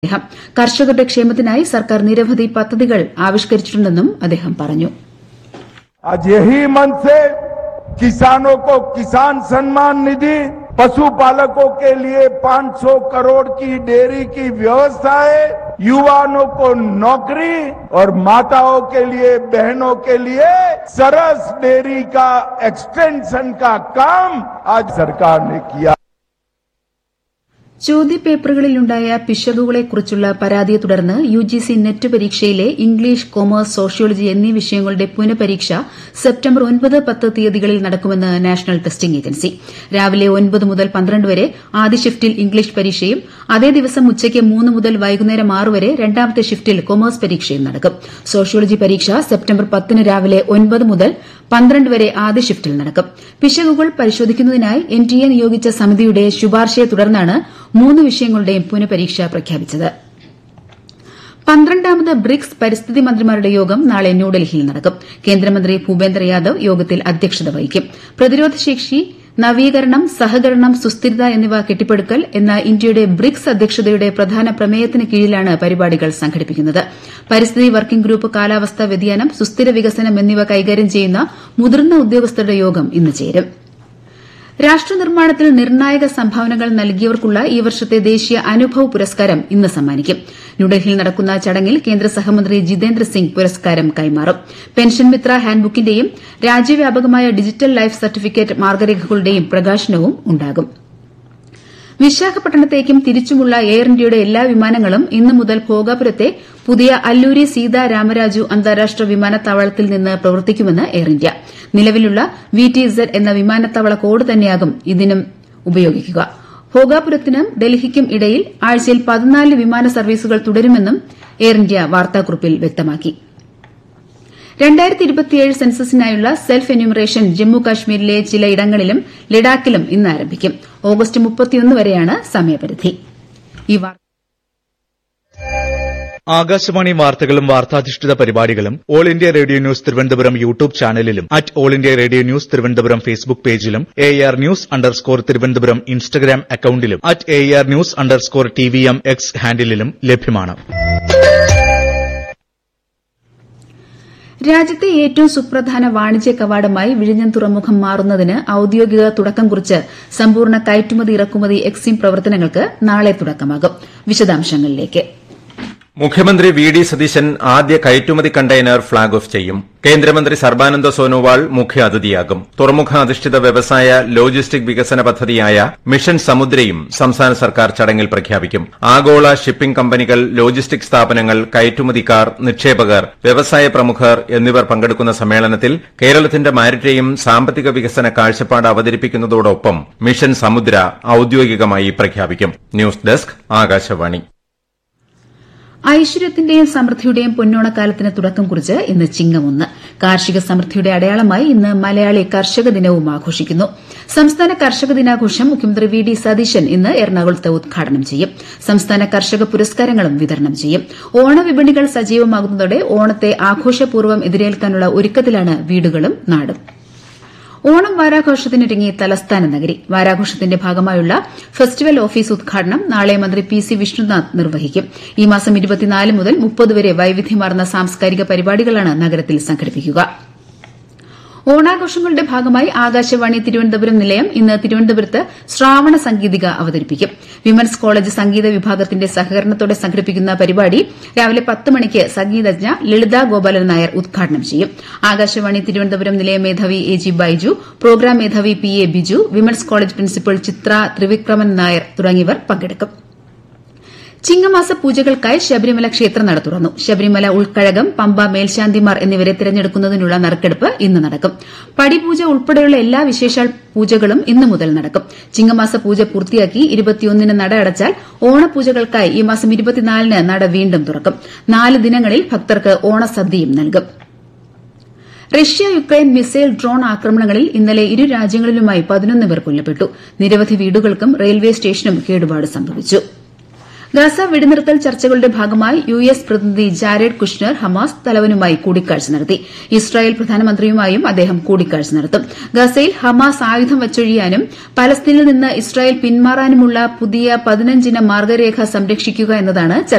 അദ്ദേഹം കർഷകരുടെ ക്ഷേമത്തിനായി സർക്കാർ നിരവധി പദ്ധതികൾ ആവിഷ്കരിച്ചിട്ടുണ്ടെന്നും അദ്ദേഹം പറഞ്ഞു आज यही मन से किसानों को किसान सम्मान निधि पशुपालकों के लिए 500 करोड़ की डेयरी की व्यवस्था है युवाओं को नौकरी और माताओं के लिए बहनों के लिए सरस डेयरी का एक्सटेंशन का काम आज सरकार ने किया ചോദ്യപേപ്പറുകളിലുണ്ടായ പിശകുകളെക്കുറിച്ചുള്ള പരാതിയെ തുടർന്ന് യുജിസി നെറ്റ് പരീക്ഷയിലെ ഇംഗ്ലീഷ് കൊമേഴ്സ് സോഷ്യോളജി എന്നീ വിഷയങ്ങളുടെ പുനഃപരീക്ഷ സെപ്റ്റംബർ ഒൻപത് പത്ത് തീയതികളിൽ നടക്കുമെന്ന് നാഷണൽ ടെസ്റ്റിംഗ് ഏജൻസി രാവിലെ ഒൻപത് മുതൽ പന്ത്രണ്ട് വരെ ആദ്യ ഷിഫ്റ്റിൽ ഇംഗ്ലീഷ് പരീക്ഷയും അതേ ദിവസം ഉച്ചയ്ക്ക് മൂന്ന് മുതൽ വൈകുന്നേരം ആറ് വരെ രണ്ടാമത്തെ ഷിഫ്റ്റിൽ കൊമേഴ്സ് പരീക്ഷയും നടക്കും സോഷ്യോളജി പരീക്ഷ സെപ്റ്റംബർ പത്തിന് രാവിലെ ഒൻപത് മുതൽ പന്ത്രണ്ട് വരെ ആദ്യ ഷിഫ്റ്റിൽ നടക്കും പിശകുകൾ പരിശോധിക്കുന്നതിനായി എൻടിഎ നിയോഗിച്ച സമിതിയുടെ ശുപാർശയെ തുടർന്നാണ് മൂന്ന് വിഷയങ്ങളുടെയും പുനഃപരീക്ഷ പ്രഖ്യാപിച്ചത് പന്ത്രണ്ടാമത് ബ്രിക്സ് പരിസ്ഥിതി മന്ത്രിമാരുടെ യോഗം നാളെ ന്യൂഡൽഹിയിൽ നടക്കും കേന്ദ്രമന്ത്രി ഭൂപേന്ദ്ര യാദവ് യോഗത്തിൽ അധ്യക്ഷത വഹിക്കും പ്രതിരോധശേഷി നവീകരണം സഹകരണം സുസ്ഥിരത എന്നിവ കെട്ടിപ്പടുക്കൽ എന്ന ഇന്ത്യയുടെ ബ്രിക്സ് അധ്യക്ഷതയുടെ പ്രധാന പ്രമേയത്തിന് കീഴിലാണ് പരിപാടികൾ സംഘടിപ്പിക്കുന്നത് പരിസ്ഥിതി വർക്കിംഗ് ഗ്രൂപ്പ് കാലാവസ്ഥാ വ്യതിയാനം സുസ്ഥിര വികസനം എന്നിവ കൈകാര്യം ചെയ്യുന്ന മുതിർന്ന ഉദ്യോഗസ്ഥരുടെ യോഗം ഇന്ന് ചേരും രാഷ്ട്രനിർമ്മാണത്തിൽ നിർണായക സംഭാവനകൾ നൽകിയവർക്കുള്ള ഈ വർഷത്തെ ദേശീയ അനുഭവ് പുരസ്കാരം ഇന്ന് സമ്മാനിക്കും ന്യൂഡൽഹിയിൽ നടക്കുന്ന ചടങ്ങിൽ കേന്ദ്ര സഹമന്ത്രി ജിതേന്ദ്ര സിംഗ് പുരസ്കാരം കൈമാറും പെൻഷൻ മിത്ര ഹാൻഡ്ബുക്കിന്റെയും രാജ്യവ്യാപകമായ ഡിജിറ്റൽ ലൈഫ് സർട്ടിഫിക്കറ്റ് മാർഗരേഖകളുടെയും പ്രകാശനവും ഉണ്ടാകും വിശാഖപട്ടണത്തേക്കും തിരിച്ചുമുള്ള എയർ ഇന്ത്യയുടെ എല്ലാ വിമാനങ്ങളും ഇന്നു മുതൽ ഭോഗാപുരത്തെ പുതിയ അല്ലൂരി സീതാ രാമരാജു അന്താരാഷ്ട്ര വിമാനത്താവളത്തിൽ നിന്ന് പ്രവർത്തിക്കുമെന്ന് എയർ ഇന്ത്യ നിലവിലുള്ള വി ടി ഇസഡ് എന്ന വിമാനത്താവള കോഡ് തന്നെയാകും ഇതിനും ഉപയോഗിക്കുക ഭോഗാപുരത്തിനും ഡൽഹിക്കും ഇടയിൽ ആഴ്ചയിൽ പതിനാല് വിമാന സർവീസുകൾ തുടരുമെന്നും എയർ ഇന്ത്യ വാർത്താക്കുറിപ്പിൽ വ്യക്തമാക്കി സെൻസസിനായുള്ള സെൽഫ് എന്യൂമറേഷൻ ജമ്മു കാശ്മീരിലെ ചിലയിടങ്ങളിലും ലഡാക്കിലും ഇന്ന് ആരംഭിക്കും ഓഗസ്റ്റ് വരെയാണ് സമയപരിധി ഈ വാർത്ത ആകാശവാണി വാർത്തകളും വാർത്താധിഷ്ഠിത പരിപാടികളും All India Radio News Thiruvananthapuram YouTube ചാനലിലും at All India Radio News Thiruvananthapuram Facebook പേജിലും A R news underscore Thiruvananthapuram Instagram അക്കൌണ്ടിലും at A R news underscore T V M X ഹാൻഡിലും ലഭ്യമാണ് രാജ്യത്തെ ഏറ്റവും സുപ്രധാന വാണിജ്യ കവാടമായി വിഴിഞ്ഞം തുറമുഖം മാറുന്നതിന് ഔദ്യോഗിക തുടക്കം കുറിച്ച് സമ്പൂർണ്ണ കയറ്റുമതി ഇറക്കുമതി എക്സിം പ്രവർത്തനങ്ങൾക്ക് നാളെ തുടക്കമാകും വിശദാംശങ്ങളിലേക്ക് മുഖ്യമന്ത്രി വി ഡി സതീശൻ ആദ്യ കയറ്റുമതി കണ്ടെയ്നർ ഫ്ളാഗ് ഓഫ് ചെയ്യും കേന്ദ്രമന്ത്രി സർബാനന്ദ സോനോവാൾ മുഖ്യ അതിഥിയാകും തുറമുഖ അധിഷ്ഠിത വ്യവസായ ലോജിസ്റ്റിക് വികസന പദ്ധതിയായ മിഷൻ സമുദ്രയും സംസ്ഥാന സർക്കാർ ചടങ്ങിൽ പ്രഖ്യാപിക്കും ആഗോള ഷിപ്പിംഗ് കമ്പനികൾ ലോജിസ്റ്റിക് സ്ഥാപനങ്ങൾ കയറ്റുമതിക്കാർ നിക്ഷേപകർ വ്യവസായ പ്രമുഖർ എന്നിവർ പങ്കെടുക്കുന്ന സമ്മേളനത്തിൽ കേരളത്തിന്റെ മാരിടൈം സാമ്പത്തിക വികസന കാഴ്ചപ്പാട് അവതരിപ്പിക്കുന്നതോടൊപ്പം മിഷൻ സമുദ്ര ഔദ്യോഗികമായി പ്രഖ്യാപിക്കും ന്യൂസ് ഡെസ്ക് ആകാശവാണി ഐശ്വര്യത്തിന്റെയും സമൃദ്ധിയുടെയും പൊന്നോണക്കാലത്തിന് തുടക്കം കുറിച്ച് ഇന്ന് ചിങ്ങം ഒന്ന് കാർഷിക സമൃദ്ധിയുടെ അടയാളമായി ഇന്ന് മലയാളി കർഷക ദിനവും ആഘോഷിക്കുന്നു സംസ്ഥാന കർഷക ദിനാഘോഷം മുഖ്യമന്ത്രി വി ഡി സതീശൻ ഇന്ന് എറണാകുളത്ത് ഉദ്ഘാടനം ചെയ്യും സംസ്ഥാന കർഷക പുരസ്കാരങ്ങളും വിതരണം ചെയ്യും ഓണവിപണികൾ സജീവമാകുന്നതോടെ ഓണത്തെ ആഘോഷപൂർവ്വം എതിരേൽക്കാനുള്ള ഒരുക്കത്തിലാണ് വീടുകളും നാടും ഓണം വാരാഘോഷത്തിനൊരുങ്ങി തലസ്ഥാന നഗരി വാരാഘോഷത്തിന്റെ ഭാഗമായുള്ള ഫെസ്റ്റിവൽ ഓഫീസ് ഉദ്ഘാടനം നാളെ മന്ത്രി പി സി വിഷ്ണുനാഥ് നിർവഹിക്കും ഈ മാസം മുതൽ മുപ്പത് വരെ വൈവിധ്യമാർന്ന സാംസ്കാരിക പരിപാടികളാണ് നഗരത്തിൽ സംഘടിപ്പിക്കുക ഓണാഘോഷങ്ങളുടെ ഭാഗമായി ആകാശവാണി തിരുവനന്തപുരം നിലയം ഇന്ന് തിരുവനന്തപുരത്ത് ശ്രാവണ സംഗീതിക അവതരിപ്പിക്കും വിമൻസ് കോളേജ് സംഗീത വിഭാഗത്തിന്റെ സഹകരണത്തോടെ സംഘടിപ്പിക്കുന്ന പരിപാടി രാവിലെ പത്ത് മണിക്ക് സംഗീതജ്ഞ ലളിത ഗോപാലൻ നായർ ഉദ്ഘാടനം ചെയ്യും ആകാശവാണി തിരുവനന്തപുരം നിലയം മേധാവി എ ജി ബൈജു പ്രോഗ്രാം മേധാവി P A Biju women's college principal Chitra Trivikraman Nair തുടങ്ങിയവർ പങ്കെടുക്കും ചിങ്ങമാസ പൂജകൾക്കായി ശബരിമല ക്ഷേത്രനട തുറന്നു ശബരിമല ഉൾക്കഴകം പമ്പ മേൽശാന്തിമാർ എന്നിവരെ തിരഞ്ഞെടുക്കുന്നതിനുള്ള നറുക്കെടുപ്പ് ഇന്ന് നടക്കും പടിപൂജ ഉൾപ്പെടെയുള്ള എല്ലാ വിശേഷാൽ പൂജകളും ഇന്നു മുതൽ നടക്കും ചിങ്ങമാസ പൂജ പൂർത്തിയാക്കി ഇരുപത്തിയൊന്നിന് നട അടച്ചാൽ ഓണപൂജകൾക്കായി ഈ മാസം ഇരുപത്തിനാലിന് നട വീണ്ടും തുറക്കും നാല് ദിനങ്ങളിൽ ഭക്തർക്ക് ഓണസദ്യയും നൽകും റഷ്യ യുക്രൈൻ മിസൈൽ ഡ്രോൺ ആക്രമണങ്ങളിൽ ഇന്നലെ ഇരു രാജ്യങ്ങളിലുമായി പതിനൊന്ന് പേർ കൊല്ലപ്പെട്ടു നിരവധി വീടുകൾക്കും റെയിൽവേ സ്റ്റേഷനും കേടുപാട് സംഭവിച്ചു ഗാസ വെടിനിർത്തൽ ചർച്ചകളുടെ ഭാഗമായി യു എസ് പ്രതിനിധി ജാരഡ് കുഷ്നർ ഹമാസ് തലവനുമായി കൂടിക്കാഴ്ച നടത്തി ഇസ്രായേൽ പ്രധാനമന്ത്രിയുമായും അദ്ദേഹം കൂടിക്കാഴ്ച നടത്തും ഗസയിൽ ഹമാസ് ആയുധം വച്ചൊഴിയാനും പലസ്തീനിൽ നിന്ന് ഇസ്രായേൽ പിന്മാറാനുമുള്ള പുതിയ പതിനഞ്ചിന മാർഗരേഖ സംരക്ഷിക്കുക എന്നതാണ് ചർച്ച